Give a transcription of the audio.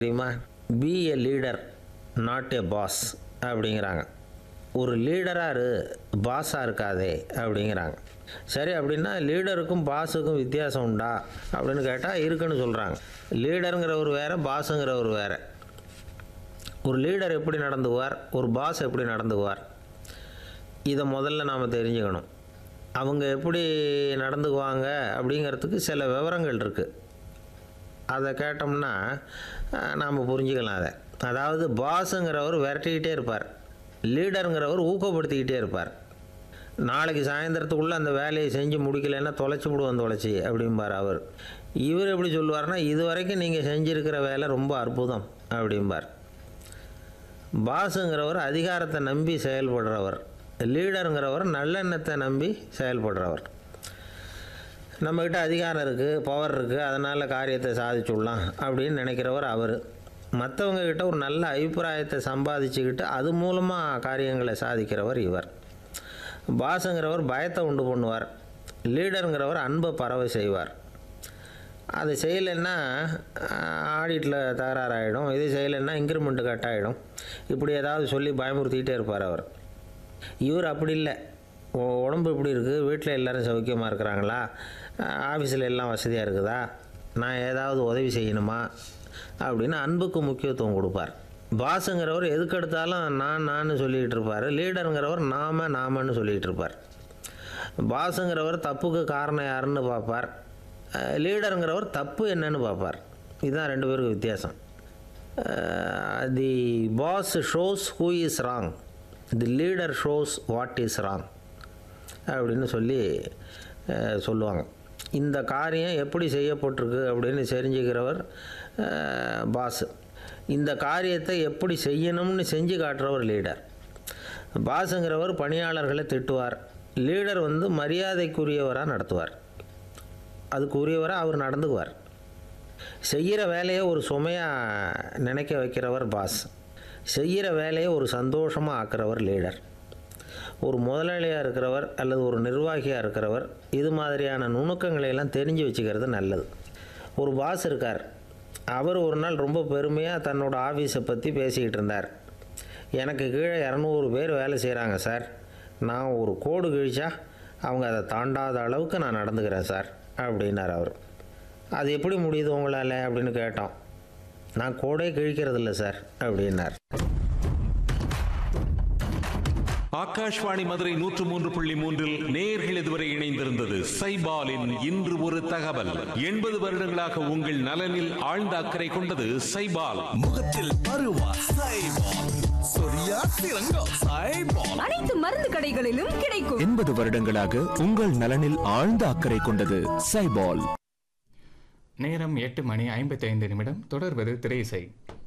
தெரியுமா be a leader not a boss அப்படிங்கிறாங்க ஒரு லீடராக இரு பாஸாக இருக்காதே அப்படிங்கிறாங்க சரி அப்படின்னா லீடருக்கும் பாஸுக்கும் வித்தியாசம் உண்டா அப்படின்னு கேட்டால் இருக்குன்னு சொல்கிறாங்க லீடருங்கிறவர் வேறு பாஸுங்கிறவர் வேறு ஒரு லீடர் எப்படி நடந்துக்குவார் ஒரு பாஸ் எப்படி நடந்துக்குவார் இதை முதல்ல நாம் தெரிஞ்சுக்கணும் அவங்க எப்படி நடந்துக்குவாங்க அப்படிங்கிறதுக்கு சில விவரங்கள் இருக்குது அதை கேட்டோம்னா நாம் புரிஞ்சுக்கலாம் அதை அதாவது பாஸுங்கிறவர் விரட்டிக்கிட்டே இருப்பார் லீடருங்கிறவர் ஊக்கப்படுத்திக்கிட்டே இருப்பார் நாளைக்கு சாயந்தரத்துக்குள்ளே அந்த வேலையை செஞ்சு முடிக்கலைன்னா தொலைச்சி விடுவோம் தொலைச்சி அப்படிம்பார் அவர் இவர் எப்படி சொல்லுவார்னா இது வரைக்கும் நீங்கள் செஞ்சுருக்கிற வேலை ரொம்ப அற்புதம் அப்படிம்பார் பாஸுங்கிறவர் அதிகாரத்தை நம்பி செயல்படுறவர் லீடருங்கிறவர் நல்லெண்ணத்தை நம்பி செயல்படுறவர் நம்மக்கிட்ட அதிகாரம் இருக்குது பவர் இருக்குது அதனால் காரியத்தை சாதிச்சுடலாம் அப்படின்னு நினைக்கிறவர் அவர் மற்றவங்க கிட்ட ஒரு நல்ல அபிப்பிராயத்தை சம்பாதிச்சுக்கிட்டு அது மூலமாக காரியங்களை சாதிக்கிறவர் இவர் பாஸுங்கிறவர் பயத்தை உண்டு பண்ணுவார் லீடருங்கிறவர் அன்பை பறவை செய்வார் அது செய்யலைன்னா ஆடிட்டில் தகராறாயிடும் இது செய்யலைன்னா இன்க்ரிமெண்ட்டு கட் ஆகிடும் இப்படி ஏதாவது சொல்லி பயமுறுத்திக்கிட்டே இருப்பார் அவர் இவர் அப்படி இல்லை உ- உடம்பு இப்படி இருக்குது வீட்டில் எல்லோரும் சௌக்கியமாக இருக்கிறாங்களா ஆஃபீஸில் எல்லாம் வசதியாக இருக்குதா நான் ஏதாவது உதவி செய்யணுமா அப்படின்னு அன்புக்கு முக்கியத்துவம் கொடுப்பார் பாஸுங்கிறவர் எதுக்கு எடுத்தாலும் நான் நான் சொல்லிகிட்டு இருப்பார் லீடருங்கிறவர் நாம நாமன்னு சொல்லிகிட்டு இருப்பார் பாஸுங்கிறவர் தப்புக்கு காரணம் யாருன்னு பார்ப்பார் அஹ் லீடருங்கிறவர் தப்பு என்னன்னு பார்ப்பார் இதுதான் ரெண்டு பேருக்கு வித்தியாசம் the boss shows who is wrong the leader shows what is wrong அப்படின்னு சொல்லி அஹ், சொல்லுவாங்க இந்த காரியம் எப்படி செய்யப்பட்டிருக்கு அப்படின்னு தெரிஞ்சுக்கிறவர் பாஸ் இந்த காரியத்தை எப்படி செய்யணும்னு செஞ்சு காட்டுறவர் லீடர் பாஸுங்கிறவர் பணியாளர்களை திட்டுவார் லீடர் வந்து மரியாதைக்குரியவராக நடத்துவார் அதுக்குரியவராக அவர் நடந்துக்குவார் செய்கிற வேலையை ஒரு சுமையாக நினைக்க வைக்கிறவர் பாஸ் செய்கிற வேலையை ஒரு சந்தோஷமாக ஆக்குறவர் லீடர் ஒரு முதலாளியாக இருக்கிறவர் அல்லது ஒரு நிர்வாகியாக இருக்கிறவர் இது மாதிரியான நுணுக்கங்களை எல்லாம் தெரிஞ்சு வச்சுக்கிறது நல்லது ஒரு பாஸ் இருக்கார் அவர் ஒரு நாள் ரொம்ப பெருமையாக தன்னோட ஆஃபீஸை பற்றி பேசிக்கிட்டு இருந்தார் எனக்கு கீழே இரநூறு பேர் வேலை செய்கிறாங்க சார் நான் ஒரு கோடு கிழிச்சா அவங்க அதை தாண்டாத அளவுக்கு நான் நடந்துக்கிறேன் சார் அப்படின்னார் அவர் அது எப்படி முடியுது உங்களால் அப்படின்னு கேட்டோம் நான் கோடே கிழிக்கிறதில்ல சார் அப்படின்னார் ஆகாஷ்வாணி மதுரை நூற்று மூன்று புள்ளி மூன்றில் நேர்கள் இதுவரை இணைந்திருந்தது சைபாலின் இன்று ஒரு தகவல் எண்பது வருடங்களாக உங்கள் நலனில் ஆழ்ந்த அக்கறை கொண்டது சைபால் முகத்தில் பருவா சைபால் சொரியா சிறங்கோ சைபால் அனைத்து மருந்து கடைகளிலும் கிடைக்கும் எண்பது வருடங்களாக உங்கள் நலனில் ஆழ்ந்த அக்கறை கொண்டது சைபால் நேரம் எட்டு மணி ஐம்பத்தைந்து நிமிடம் தொடர்வது திரையிசை